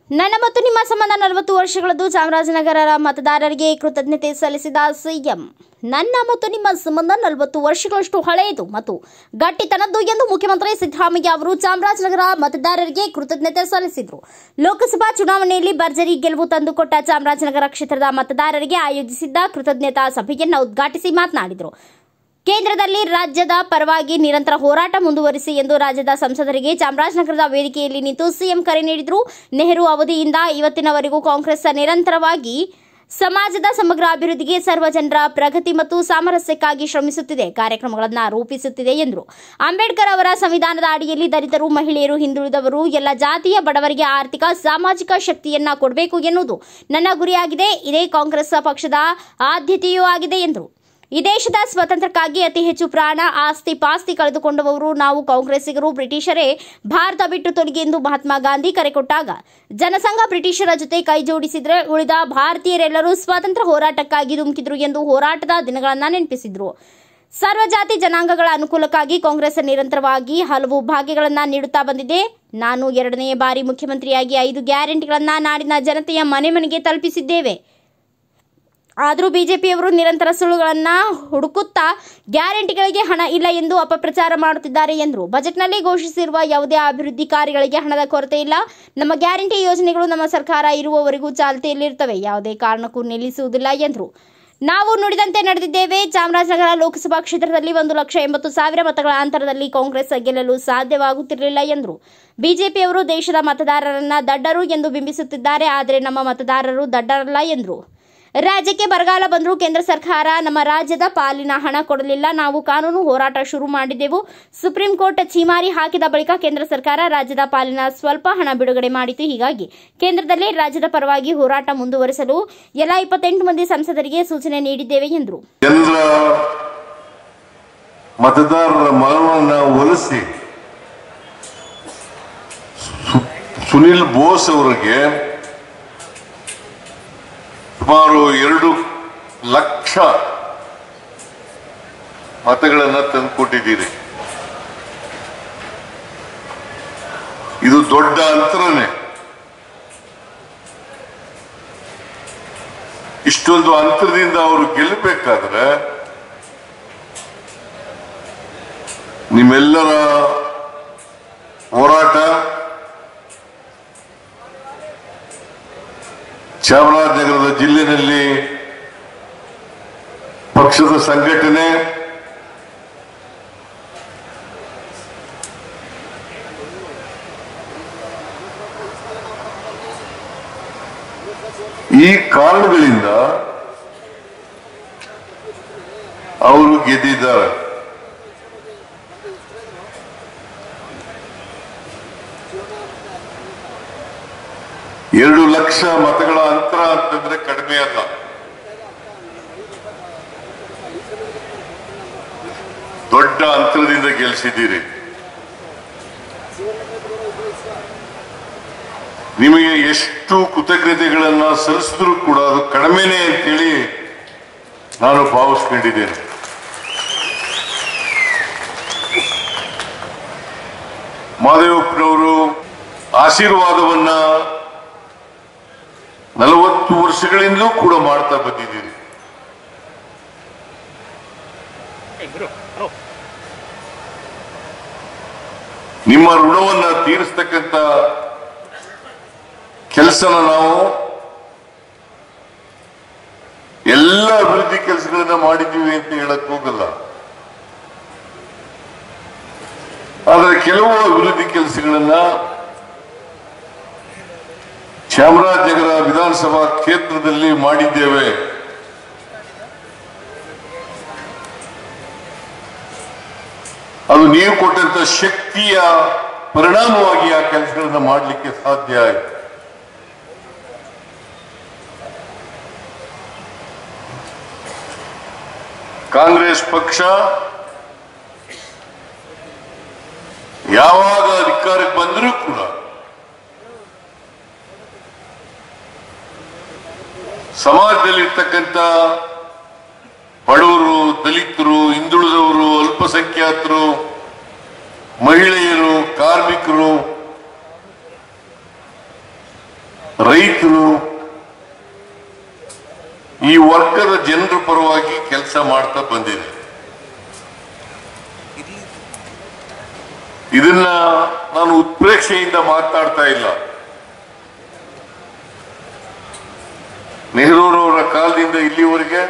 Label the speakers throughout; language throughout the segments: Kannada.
Speaker 1: ನನ್ನ ಮತ್ತು ನಿಮ್ಮ ಸಂಬಂಧ ನಲವತ್ತು ವರ್ಷಗಳದ್ದು ಚಾಮರಾಜನಗರ ಮತದಾರರಿಗೆ ಕೃತಜ್ಞತೆ ಸಲ್ಲಿಸಿದ ಸಿಎಂ ನನ್ನ ಮತ್ತು ನಿಮ್ಮ ಸಂಬಂಧ ನಲವತ್ತು ವರ್ಷಗಳಷ್ಟು ಹಳೆಯದು ಮತ್ತು ಗಟ್ಟಿತನದ್ದು ಎಂದು ಮುಖ್ಯಮಂತ್ರಿ ಸಿದ್ದರಾಮಯ್ಯ ಅವರು ಚಾಮರಾಜನಗರ ಮತದಾರರಿಗೆ ಕೃತಜ್ಞತೆ ಸಲ್ಲಿಸಿದರು ಲೋಕಸಭಾ ಚುನಾವಣೆಯಲ್ಲಿ ಭರ್ಜರಿ ಗೆಲುವು ತಂದುಕೊಟ್ಟ ಚಾಮರಾಜನಗರ ಕ್ಷೇತ್ರದ ಮತದಾರರಿಗೆ ಆಯೋಜಿಸಿದ್ದ ಕೃತಜ್ಞತಾ ಸಭೆಯನ್ನು ಉದ್ಘಾಟಿಸಿ ಮಾತನಾಡಿದರು ಕೇಂದ್ರದಲ್ಲಿ ರಾಜ್ಯದ ಪರವಾಗಿ ನಿರಂತರ ಹೋರಾಟ ಮುಂದುವರಿಸಿ ಎಂದು ರಾಜ್ಯದ ಸಂಸದರಿಗೆ ಚಾಮರಾಜನಗರದ ವೇದಿಕೆಯಲ್ಲಿ ನಿಂತು ಸಿಎಂ ಕರೆ ನೀಡಿದರು ನೆಹರು ಅವಧಿಯಿಂದ ಇವತ್ತಿನವರೆಗೂ ಕಾಂಗ್ರೆಸ್ ನಿರಂತರವಾಗಿ ಸಮಾಜದ ಸಮಗ್ರ ಅಭಿವೃದ್ಧಿಗೆ ಸರ್ವ ಜನರ ಪ್ರಗತಿ ಮತ್ತು ಸಾಮರಸ್ಯಕ್ಕಾಗಿ ಶ್ರಮಿಸುತ್ತಿದೆ ಕಾರ್ಯಕ್ರಮಗಳನ್ನು ರೂಪಿಸುತ್ತಿದೆ ಎಂದರು ಅಂಬೇಡ್ಕರ್ ಅವರ ಸಂವಿಧಾನದ ಅಡಿಯಲ್ಲಿ ದಲಿತರು ಮಹಿಳೆಯರು ಹಿಂದುಳಿದವರು ಎಲ್ಲ ಜಾತಿಯ ಬಡವರಿಗೆ ಆರ್ಥಿಕ ಸಾಮಾಜಿಕ ಶಕ್ತಿಯನ್ನ ಕೊಡಬೇಕು ಎನ್ನುವುದು ನನ್ನ ಗುರಿಯಾಗಿದೆ ಇದೇ ಕಾಂಗ್ರೆಸ್ ಪಕ್ಷದ ಆದ್ಯತೆಯೂ ಆಗಿದೆ ಎಂದರು ಈ ದೇಶದ ಸ್ವಾತಂತ್ರ್ಯಕ್ಕಾಗಿ ಅತಿ ಹೆಚ್ಚು ಪ್ರಾಣ ಆಸ್ತಿ ಪಾಸ್ತಿ ಕಳೆದುಕೊಂಡವರು ನಾವು ಕಾಂಗ್ರೆಸ್ಸಿಗರು ಬ್ರಿಟಿಷರೇ ಭಾರತ ಬಿಟ್ಟು ತೊಲಗಿ ಎಂದು ಮಹಾತ್ಮ ಗಾಂಧಿ ಕರೆ ಕೊಟ್ಟಾಗ ಜನಸಂಘ ಬ್ರಿಟಿಷರ ಜೊತೆ ಕೈ ಜೋಡಿಸಿದ್ರೆ ಉಳಿದ ಭಾರತೀಯರೆಲ್ಲರೂ ಸ್ವಾತಂತ್ರ್ಯ ಹೋರಾಟಕ್ಕಾಗಿ ಧುಮುಕಿದ್ರು ಎಂದು ಹೋರಾಟದ ದಿನಗಳನ್ನು ನೆನಪಿಸಿದ್ರು ಸರ್ವಜಾತಿ ಜನಾಂಗಗಳ ಅನುಕೂಲಕ್ಕಾಗಿ ಕಾಂಗ್ರೆಸ್ ನಿರಂತರವಾಗಿ ಹಲವು ಭಾಗ್ಯಗಳನ್ನು ನೀಡುತ್ತಾ ಬಂದಿದೆ ನಾನು ಎರಡನೇ ಬಾರಿ ಮುಖ್ಯಮಂತ್ರಿಯಾಗಿ ಐದು ಗ್ಯಾರಂಟಿಗಳನ್ನು ನಾಡಿನ ಜನತೆಯ ಮನೆ ಮನೆಗೆ ತಲುಪಿಸಿದ್ದೇವೆ ಆದರೂ ಬಿಜೆಪಿಯವರು ನಿರಂತರ ಸುಳ್ಳುಗಳನ್ನ ಹುಡುಕುತ್ತಾ ಗ್ಯಾರಂಟಿಗಳಿಗೆ ಹಣ ಇಲ್ಲ ಎಂದು ಅಪಪ್ರಚಾರ ಮಾಡುತ್ತಿದ್ದಾರೆ ಎಂದರು ಬಜೆಟ್ನಲ್ಲಿ ಘೋಷಿಸಿರುವ ಯಾವುದೇ ಅಭಿವೃದ್ಧಿ ಕಾರ್ಯಗಳಿಗೆ ಹಣದ ಕೊರತೆ ಇಲ್ಲ ನಮ್ಮ ಗ್ಯಾರಂಟಿ ಯೋಜನೆಗಳು ನಮ್ಮ ಸರ್ಕಾರ ಇರುವವರೆಗೂ ಚಾಲ್ತಿಯಲ್ಲಿರುತ್ತವೆ ಯಾವುದೇ ಕಾರಣಕ್ಕೂ ನಿಲ್ಲಿಸುವುದಿಲ್ಲ ಎಂದರು ನಾವು ನುಡಿದಂತೆ ನಡೆದಿದ್ದೇವೆ ಚಾಮರಾಜನಗರ ಲೋಕಸಭಾ ಕ್ಷೇತ್ರದಲ್ಲಿ ಒಂದು ಲಕ್ಷ ಎಂಬತ್ತು ಸಾವಿರ ಮತಗಳ ಅಂತರದಲ್ಲಿ ಕಾಂಗ್ರೆಸ್ ಗೆಲ್ಲಲು ಸಾಧ್ಯವಾಗುತ್ತಿರಲಿಲ್ಲ ಎಂದರು ಬಿಜೆಪಿಯವರು ದೇಶದ ಮತದಾರರನ್ನ ದಡ್ಡರು ಎಂದು ಬಿಂಬಿಸುತ್ತಿದ್ದಾರೆ ಆದರೆ ನಮ್ಮ ಮತದಾರರು ದಡ್ಡರಲ್ಲ ಎಂದರು ರಾಜ್ಯಕ್ಕೆ ಬರಗಾಲ ಬಂದರೂ ಕೇಂದ್ರ ಸರ್ಕಾರ ನಮ್ಮ ರಾಜ್ಯದ ಪಾಲಿನ ಹಣ ಕೊಡಲಿಲ್ಲ ನಾವು ಕಾನೂನು ಹೋರಾಟ ಶುರು ಮಾಡಿದೆವು ಸುಪ್ರೀಂ ಕೋರ್ಟ್ ಛೀಮಾರಿ ಹಾಕಿದ ಬಳಿಕ ಕೇಂದ್ರ ಸರ್ಕಾರ ರಾಜ್ಯದ ಪಾಲಿನ ಸ್ವಲ್ಪ ಹಣ ಬಿಡುಗಡೆ ಮಾಡಿತು ಹೀಗಾಗಿ ಕೇಂದ್ರದಲ್ಲಿ ರಾಜ್ಯದ ಪರವಾಗಿ ಹೋರಾಟ ಮುಂದುವರಿಸಲು ಎಲ್ಲ ಇಪ್ಪತ್ತೆಂಟು ಮಂದಿ ಸಂಸದರಿಗೆ ಸೂಚನೆ ನೀಡಿದ್ದೇವೆ ಎಂದರು
Speaker 2: ಜನರ ಮತದಾರರ ಮನವನ್ನ ಒಲಿಸಿ ಸು- ಸುನಿಲ್ ಬೋಸ್ ಅವರಿಗೆ ಸುಮಾರು ಎರಡು ಲಕ್ಷ ಮತಗಳನ್ನು ತಂದುಕೊಟ್ಟಿದ್ದೀರಿ ಇದು ದೊಡ್ಡ ಅಂತರನೇ ಇಷ್ಟೊಂದು ಅಂತರದಿಂದ ಅವರು ಗೆಲ್ಲಬೇಕಾದ್ರೆ ನಿಮ್ಮೆಲ್ಲರ ಹೋರಾಟ ಚಾಮರಾಜನಗರದ ಜಿಲ್ಲೆಯಲ್ಲಿ ಪಕ್ಷದ ಸಂಘಟನೆ ಈ ಕಾರಣಗಳಿಂದ ಅವರು ಗೆದ್ದಿದ್ದಾರೆ ಎರಡು ಲಕ್ಷ ಮತಗಳ ಅಂತರ ಅಂತಂದ್ರೆ ಕಡಿಮೆ ಅಲ್ಲ ದೊಡ್ಡ ಅಂತರದಿಂದ ಗೆಲ್ಲಿಸಿದ್ದೀರಿ ನಿಮಗೆ ಎಷ್ಟು ಕೃತಜ್ಞತೆಗಳನ್ನ ಸಲ್ಲಿಸಿದ್ರು ಕೂಡ ಅದು ಕಡಿಮೆನೆ ಅಂತೇಳಿ ನಾನು ಭಾವಿಸ್ಕೊಂಡಿದ್ದೇನೆ ಮಾದೇವಪ್ಪನವರು ಆಶೀರ್ವಾದವನ್ನ ನಲವತ್ತು ವರ್ಷಗಳಿಂದಲೂ ಕೂಡ ಮಾಡ್ತಾ ಬಂದಿದ್ದೀರಿ ನಿಮ್ಮ ಋಣವನ್ನ ತೀರಿಸ್ತಕ್ಕಂಥ ಕೆಲಸನ ನಾವು ಎಲ್ಲ ಅಭಿವೃದ್ಧಿ ಕೆಲಸಗಳನ್ನ ಮಾಡಿದ್ದೀವಿ ಅಂತ ಹೇಳಕ್ ಹೋಗಲ್ಲ ಆದರೆ ಕೆಲವು ಅಭಿವೃದ್ಧಿ ಕೆಲಸಗಳನ್ನ ಚಾಮರಾಜನಗರ ವಿಧಾನಸಭಾ ಕ್ಷೇತ್ರದಲ್ಲಿ ಮಾಡಿದ್ದೇವೆ ಅದು ನೀವು ಕೊಟ್ಟಂತ ಶಕ್ತಿಯ ಪರಿಣಾಮವಾಗಿ ಆ ಕೆಲಸಗಳನ್ನ ಮಾಡಲಿಕ್ಕೆ ಸಾಧ್ಯ ಆಯಿತು ಕಾಂಗ್ರೆಸ್ ಪಕ್ಷ ಯಾವಾಗ ಅಧಿಕಾರಕ್ಕೆ ಬಂದರೂ ಕೂಡ ಸಮಾಜದಲ್ಲಿರ್ತಕ್ಕಂಥ ಬಡವರು ದಲಿತರು ಹಿಂದುಳಿದವರು ಅಲ್ಪಸಂಖ್ಯಾತರು ಮಹಿಳೆಯರು ಕಾರ್ಮಿಕರು ರೈತರು ಈ ವರ್ಗದ ಜನರ ಪರವಾಗಿ ಕೆಲಸ ಮಾಡ್ತಾ ಬಂದಿದೆ ಇದನ್ನ ನಾನು ಉತ್ಪ್ರೇಕ್ಷೆಯಿಂದ ಮಾತನಾಡ್ತಾ ಇಲ್ಲ ನೆಹರೂರವರ ಕಾಲದಿಂದ ಇಲ್ಲಿವರೆಗೆ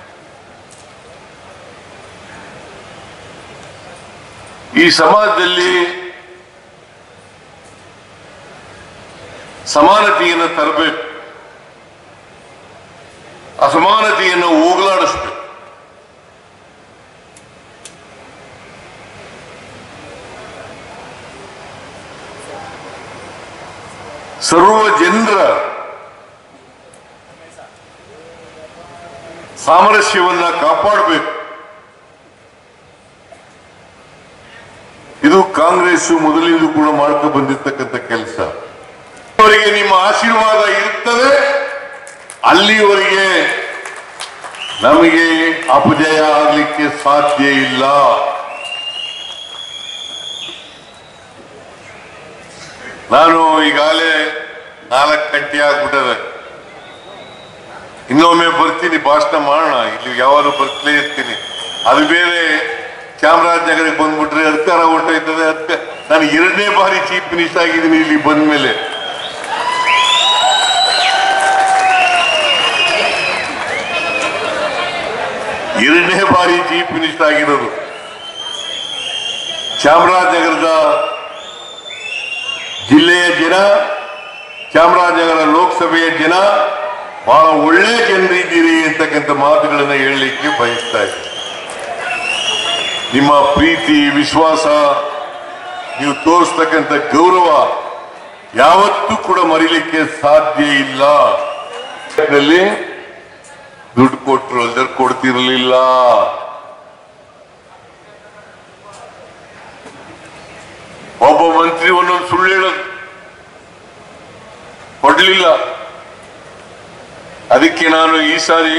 Speaker 2: ಈ ಸಮಾಜದಲ್ಲಿ ಸಮಾನತೆಯನ್ನು ತರಬೇಕು ಅಸಮಾನತೆಯನ್ನು ಹೋಗಲಾಡಿಸ್ಬೇಕು ಸರ್ವ ಜನರ ಸಾಮರಸ್ಯವನ್ನ ಕಾಪಾಡಬೇಕು ಇದು ಕಾಂಗ್ರೆಸ್ ಮೊದಲಿಂದ ಕೂಡ ಮಾಡ್ಕೊ ಬಂದಿರ್ತಕ್ಕಂಥ ಕೆಲಸ ಅವರಿಗೆ ನಿಮ್ಮ ಆಶೀರ್ವಾದ ಇರ್ತದೆ ಅಲ್ಲಿವರೆಗೆ ನಮಗೆ ಅಪಜಯ ಆಗಲಿಕ್ಕೆ ಸಾಧ್ಯ ಇಲ್ಲ ನಾನು ಈಗಾಗಲೇ ನಾಲ್ಕು ಗಂಟೆ ಆಗ್ಬಿಟ್ಟದೆ ಇನ್ನೊಮ್ಮೆ ಬರ್ತೀನಿ ಭಾಷಣ ಮಾಡೋಣ ಇಲ್ಲಿ ಯಾವಾಗಲೂ ಬರ್ತಲೇ ಇರ್ತೀನಿ ಅದು ಬೇರೆ ಚಾಮರಾಜನಗರಕ್ಕೆ ಬಂದ್ಬಿಟ್ರೆ ಅಧಿಕಾರ ಹೊರಟೋಯ್ತದೆ ಅದಕ್ಕೆ ನಾನು ಎರಡನೇ ಬಾರಿ ಚೀಫ್ ಮಿನಿಸ್ಟರ್ ಆಗಿದ್ದೀನಿ ಇಲ್ಲಿ ಬಂದ ಮೇಲೆ ಎರಡನೇ ಬಾರಿ ಚೀಫ್ ಮಿನಿಸ್ಟರ್ ಆಗಿರೋದು ಚಾಮರಾಜನಗರದ ಜಿಲ್ಲೆಯ ಜನ ಚಾಮರಾಜನಗರ ಲೋಕಸಭೆಯ ಜನ ಬಹಳ ಒಳ್ಳೆ ಜನರಿದ್ದೀರಿ ಅಂತಕ್ಕಂಥ ಮಾತುಗಳನ್ನು ಹೇಳಲಿಕ್ಕೆ ಬಯಸ್ತಾ ಇದ್ದೀನಿ ನಿಮ್ಮ ಪ್ರೀತಿ ವಿಶ್ವಾಸ ನೀವು ತೋರಿಸ್ತಕ್ಕಂಥ ಗೌರವ ಯಾವತ್ತೂ ಕೂಡ ಮರಿಲಿಕ್ಕೆ ಸಾಧ್ಯ ಇಲ್ಲ ಇದರಲ್ಲಿ ದುಡ್ಡು ಕೊಟ್ಟರು ಅಲ್ದರ್ ಕೊಡ್ತಿರ್ಲಿಲ್ಲ ಒಬ್ಬ ಮಂತ್ರಿ ಒಂದೊಂದು ಸುಳ್ಳು ಹೇಳೋದು ಕೊಡ್ಲಿಲ್ಲ ಅದಕ್ಕೆ ನಾನು ಈ ಸಾರಿ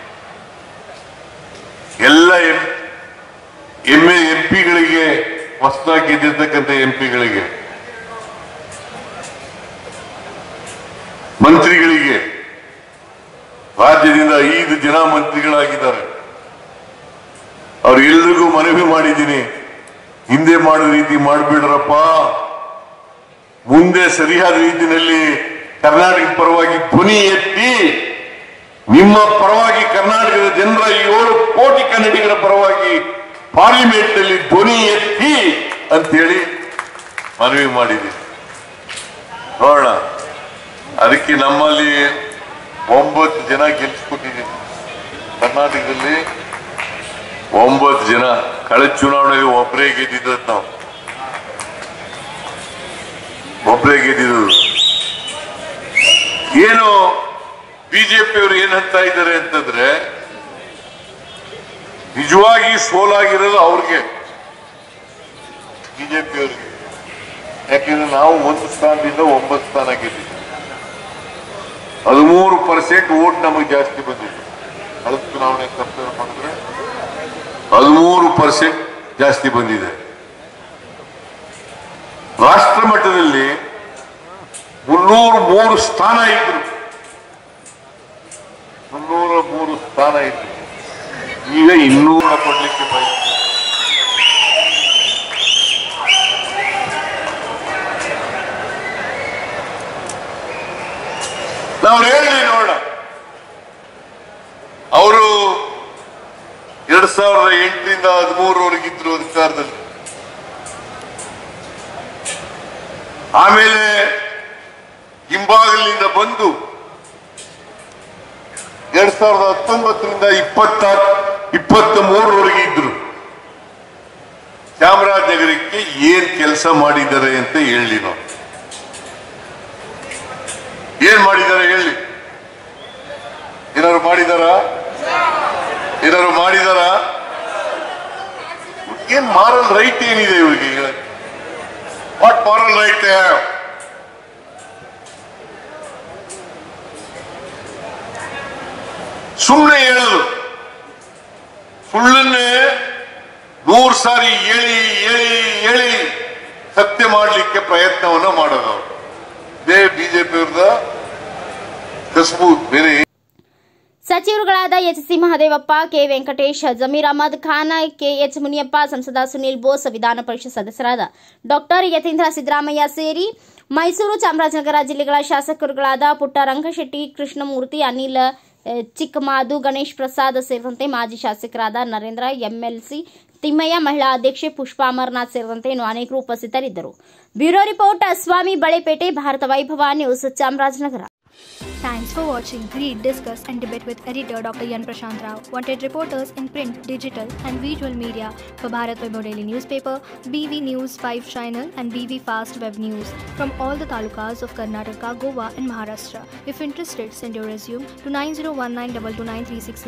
Speaker 2: ಎಲ್ಲ ಎಂ ಎಂ ಪಿಗಳಿಗೆ ಹೊಸದಾಗಿ ಗೆದ್ದಿರ್ತಕ್ಕಂಥ ಎಂ ಪಿಗಳಿಗೆ ಮಂತ್ರಿಗಳಿಗೆ ರಾಜ್ಯದಿಂದ ಐದು ಜನ ಮಂತ್ರಿಗಳಾಗಿದ್ದಾರೆ ಅವ್ರೆಲ್ರಿಗೂ ಮನವಿ ಮಾಡಿದ್ದೀನಿ ಹಿಂದೆ ಮಾಡೋ ರೀತಿ ಮಾಡಿಬಿಡ್ರಪ್ಪ ಮುಂದೆ ಸರಿಯಾದ ರೀತಿಯಲ್ಲಿ ಕರ್ನಾಟಕ ಪರವಾಗಿ ಧ್ವನಿ ಎತ್ತಿ ನಿಮ್ಮ ಪರವಾಗಿ ಕರ್ನಾಟಕದ ಜನರ ಏಳು ಕೋಟಿ ಕನ್ನಡಿಗರ ಪರವಾಗಿ ಪಾರ್ಲಿಮೆಂಟ್ ನಲ್ಲಿ ಧ್ವನಿ ಎತ್ತಿ ಅಂತೇಳಿ ಮನವಿ ಮಾಡಿದ್ದೀನಿ ನೋಡೋಣ ಅದಕ್ಕೆ ನಮ್ಮಲ್ಲಿ ಒಂಬತ್ತು ಜನ ಗೆಲ್ಸ್ಕೊಟ್ಟಿದ್ದೀನಿ ಕರ್ನಾಟಕದಲ್ಲಿ ಒಂಬತ್ತು ಜನ ಕಳೆದ ಚುನಾವಣೆಗೆ ಒಬ್ಬರೇ ಗೆದ್ದಿದ್ದದ್ದು ನಾವು ಒಬ್ಬರೇ ಗೆದ್ದಿದ್ದು ಏನು ಬಿಜೆಪಿಯವರು ಏನ್ ಅಂತ ಇದ್ದಾರೆ ಅಂತಂದ್ರೆ ನಿಜವಾಗಿ ಸೋಲಾಗಿರೋದು ಅವ್ರಿಗೆ ಬಿಜೆಪಿಯವ್ರಿಗೆ ಯಾಕೆಂದ್ರೆ ನಾವು ಒಂದು ಸ್ಥಾನದಿಂದ ಒಂಬತ್ತು ಸ್ಥಾನ ಗೆದ್ದಿದ್ದೀವಿ ಹದಿಮೂರು ಪರ್ಸೆಂಟ್ ವೋಟ್ ನಮಗೆ ಜಾಸ್ತಿ ಬಂದಿದೆ ಕಳೆದ ಚುನಾವಣೆ ಕಂಪೇರ್ ಮಾಡಿದ್ರೆ ಹದಿಮೂರು ಪರ್ಸೆಂಟ್ ಜಾಸ್ತಿ ಬಂದಿದೆ ರಾಷ್ಟ್ರ ಮಟ್ಟದಲ್ಲಿ ಮುನ್ನೂರ ಮೂರು ಸ್ಥಾನ ಇದ್ರು ಮುನ್ನೂರ ಮೂರು ಸ್ಥಾನ ಇದ್ರು ಈಗ ಇನ್ನೂರ ಕೊಡ್ಲಿಕ್ಕೆ ಬಯಸ್ತಾರೆ ನಾವು ಹೇಳಿ ನೋಡೋಣ ಅವರು ಎರಡ್ ಸಾವಿರದ ಎಂಟರಿಂದ ಹದಿಮೂರವರೆಗಿದ್ರು ಅಧಿಕಾರದಲ್ಲಿ ಆಮೇಲೆ ಹಿಂಬಾಗಲಿನಿಂದ ಬಂದು ಎರಡ್ ಸಾವಿರದ ಹತ್ತೊಂಬತ್ತರಿಂದ ಇಪ್ಪತ್ತ ಇಪ್ಪತ್ತ ಮೂರವರೆಗೆ ಇದ್ರು ಚಾಮರಾಜನಗರಕ್ಕೆ ಏನ್ ಕೆಲಸ ಮಾಡಿದ್ದಾರೆ ಅಂತ ಹೇಳಿ ನಾವು ಏನ್ ಮಾಡಿದ್ದಾರೆ ಹೇಳಿ ಏನಾದ್ರು ಮಾಡಿದಾರ ಏನಾದ್ರು ಮಾಡಿದಾರ ಏನ್ ಮಾರಲ್ ರೈಟ್ ಏನಿದೆ ಇವರಿಗೆ ವಾಟ್ ಮಾರಲ್ ರೈಟ್ ಸುಮ್ಮನೆ ಹೇಳೋದು ಸುಳ್ಳನ್ನೇ ನೂರು ಸಾರಿ ಹೇಳಿ ಹೇಳಿ ಹೇಳಿ ಸತ್ಯ ಮಾಡಲಿಕ್ಕೆ ಪ್ರಯತ್ನವನ್ನ ಮಾಡೋದು ಅವ್ರು. ಇದೇ ಬಿಜೆಪಿ ಅವ್ರದ ಕಸಬು ಬೇರೆ
Speaker 1: ಸಚಿವರುಗಳಾದ H C Mahadevappa K Venkatesh Zameer Ahmed Khan KH Muniyappa ಸಂಸದ ಸುನೀಲ್ ಬೋಸ್ ವಿಧಾನ ಪರಿಷತ್ ಸದಸ್ಯರಾದ ಡಾಕ್ಟರ್ ಯತೀಂದ್ರ ಸಿದ್ದರಾಮಯ್ಯ ಸೇರಿ ಮೈಸೂರು ಚಾಮರಾಜನಗರ ಜಿಲ್ಲೆಗಳ ಶಾಸಕರುಗಳಾದ ಪುಟ್ಟ ರಂಗಶೆಟ್ಟಿ ಕೃಷ್ಣಮೂರ್ತಿ ಅನಿಲ್ ಅ, ಚಿಕ್ಕಮಾದು ಗಣೇಶ್ ಪ್ರಸಾದ್ ಸೇರಿದಂತೆ ಮಾಜಿ ಶಾಸಕರಾದ ನರೇಂದ್ರ ಎಂಎಲ್ಸಿ ತಿಮ್ಮಯ್ಯ ಮಹಿಳಾ ಅಧ್ಯಕ್ಷೆ ಪುಷ್ಪಾ ಅಮರ್ನಾಥ್ ಸೇರಿದಂತೆ ಇನ್ನು ಅನೇಕರು ಉಪಸ್ಥಿತರಿದ್ದರು bureau report Swamy Balepete Bharata Vaibhava news Chamarajanagar
Speaker 3: Thanks for watching. Read, discuss, and debate with editor Dr. Yan Prashant Rao. Wanted reporters in print, digital, and visual media for Bharat Vaibhav Daily Newspaper, BV News 5 Channel, and BV Fast Web News from all the talukas of Karnataka, Goa, and Maharashtra. If interested, send your resume to 9019229369